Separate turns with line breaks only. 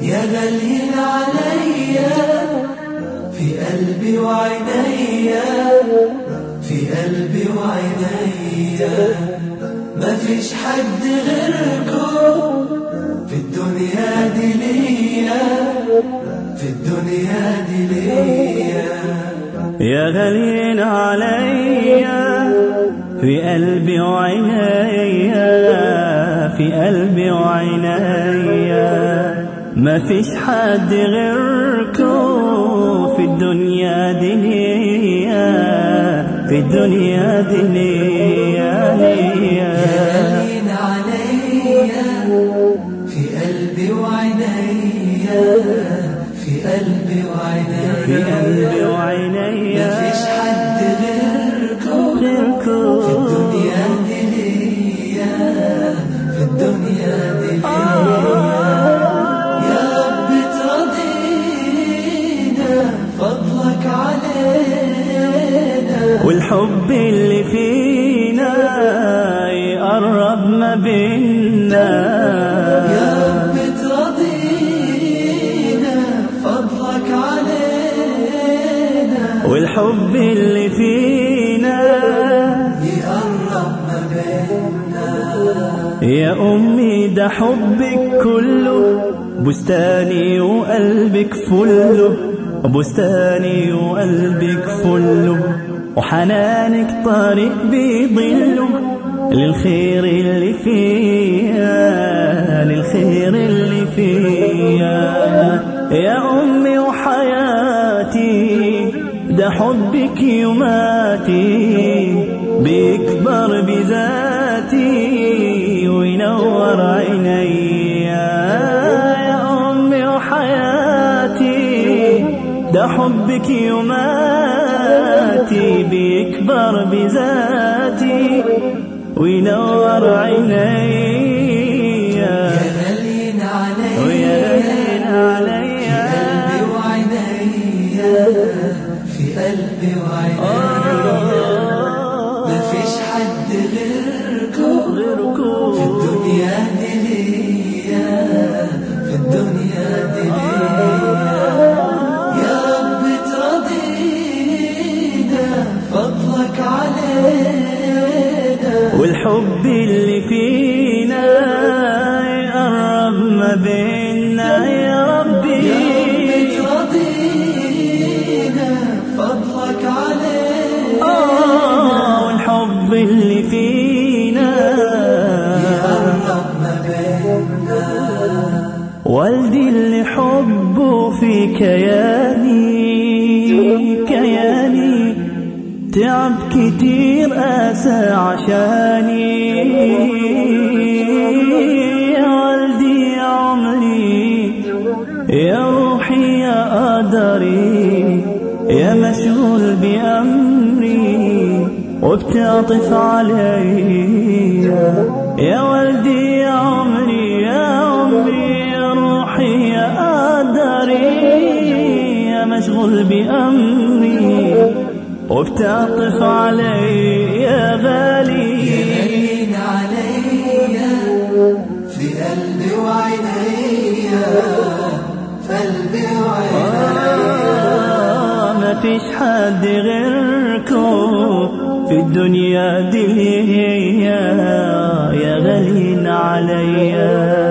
يا غاليين عليا في قلبي وعينيا في قلبي وعينيا ما فيش حد غيركم في الدنيا دي ليا في الدنيا دي ليا
يا غالين عليا في قلبي وعينيا في قلبي وعينيا ما فيش حد غيركم في الدنيا دي ليا في الدنيا دي ليا ليا
غالين عليا في قلبي وعينيا في قلبي وعينيا
في قلبي وعينيا
مفيش حد غيركم
غيركم
في الدنيا دي ليا في الدنيا دي ليا يا رب ترضينا فضلك علينا
والحب اللي فينا يقرب ما بينا
يا رب ترضينا فضلك علينا
والحب اللي فينا
يقرب ما بيننا
يا أمي ده حبك كله بستاني وقلبك فله بستاني وقلبك فله وحنانك طريق بيضله للخير اللي فيها للخير اللي فيها يا أمي وحياتي ده حبك يماتي بيكبر بذاتي وينور عيني يا أمي وحياتي ده حبك يماتي بيكبر بذاتي وينور عيني
يا غالين
ويا
عليا
لين
في
عليا
قلبي وعينيا في قلبي وعينيا مفيش حد غيركم
غيركم
في الدنيا دي ليا في الدنيا دي ليا يا رب ترضينا فضلك علينا
والحب اللي فينا يقرب ما بينا يا ربي
يا رب ترضينا فضلك علينا
آه والحب اللي فينا
يقرب ما بيننا
والدي اللي حبه في كياني كياني تعب كتير أسى عشاني يا والدي يا عمري يا روحي يا قدري يا مشغول بأمري وبتعطف علي يا والدي يا عمري يا عمري يا روحي يا قدري يا مشغول بأمري وبتعطف علي يا غالي
غالين عليا في قلبي وعينيا في قلبي وعينيا
آه ما فيش حد غيركم في الدنيا دي يا غالين عليا